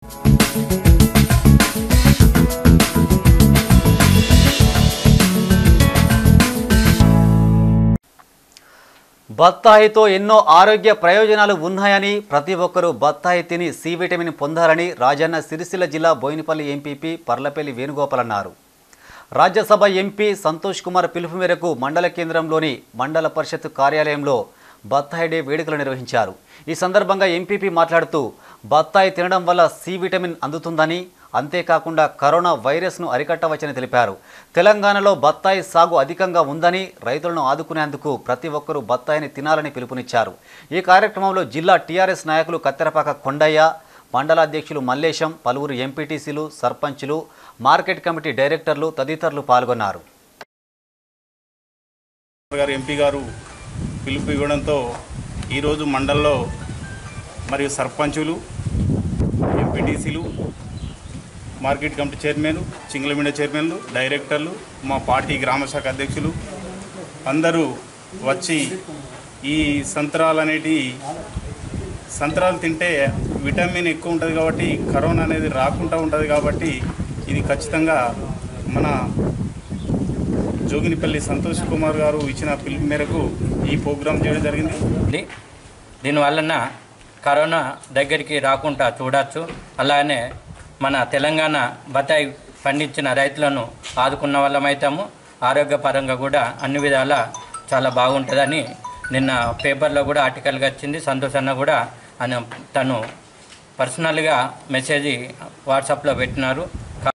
బత్తాయితో ఎన్నో ఆరోగ్య ప్రయోజనాలు ఉన్నాయని ప్రతి ఒక్కరూ బత్తాయి తిని సి విటమిన్ పొందాలని రాజన్న సిరిసిల్ల జిల్లా బోయినపల్లి ఎంపీపీ పర్లపల్లి వేణుగోపాల్ అన్నారు రాజ్యసభ ఎంపీ సంతోష్ కుమార్ పిలుపు మేరకు మండల కేంద్రంలోని మండల పరిషత్ కార్యాలయంలో బత్తాయి డే వేడుకలు నిర్వహించారు ఈ సందర్భంగా ఎంపీపీ మాట్లాడుతూ బత్తాయి తినడం వల్ల సి విటమిన్ అందుతుందని అంతేకాకుండా కరోనా వైరస్ను అరికట్టవచ్చని తెలిపారు తెలంగాణలో బత్తాయి సాగు అధికంగా ఉందని రైతులను ఆదుకునేందుకు ప్రతి ఒక్కరూ బత్తాయిని తినాలని పిలుపునిచ్చారు ఈ కార్యక్రమంలో జిల్లా టీఆర్ఎస్ నాయకులు కత్తెరపాక కొండయ్య మండల అధ్యక్షులు మల్లేశం పలువురు ఎంపీటీసీలు సర్పంచులు మార్కెట్ కమిటీ డైరెక్టర్లు తదితరులు పాల్గొన్నారు గారు ఎంపీ గారు పిలుపు ఇవ్వడంతో ఈరోజు మండల్లో మరియు సర్పంచులు ఎంపీటీసీలు మార్కెట్ కమిటీ చైర్మన్ చింగలమిండ చైర్మన్లు డైరెక్టర్లు మా పార్టీ గ్రామ శాఖ అధ్యక్షులు అందరూ వచ్చి ఈ సంత్రాలు అనేటి సంత్రాలు తింటే విటమిన్ ఎక్కువ ఉంటుంది కాబట్టి కరోనా అనేది రాకుండా ఉంటుంది కాబట్టి ఇది ఖచ్చితంగా మన జోగినిపల్లి సంతోష్ కుమార్ గారు ఇచ్చిన పిలుపు మేరకు ఈ ప్రోగ్రాం చేయడం జరిగింది ఉంది దీనివలన కరోనా దగ్గరికి రాకుండా చూడవచ్చు అలానే మన తెలంగాణ బత్తాయి పండించిన రైతులను ఆదుకున్న వాళ్ళమైతాము ఆరోగ్యపరంగా కూడా అన్ని విధాలా చాలా బాగుంటుందని నిన్న పేపర్లో కూడా ఆర్టికల్గా వచ్చింది సంతోష్ అన్న కూడా ఆయన తను పర్సనల్గా మెసేజ్ వాట్సాప్లో పెట్టినారు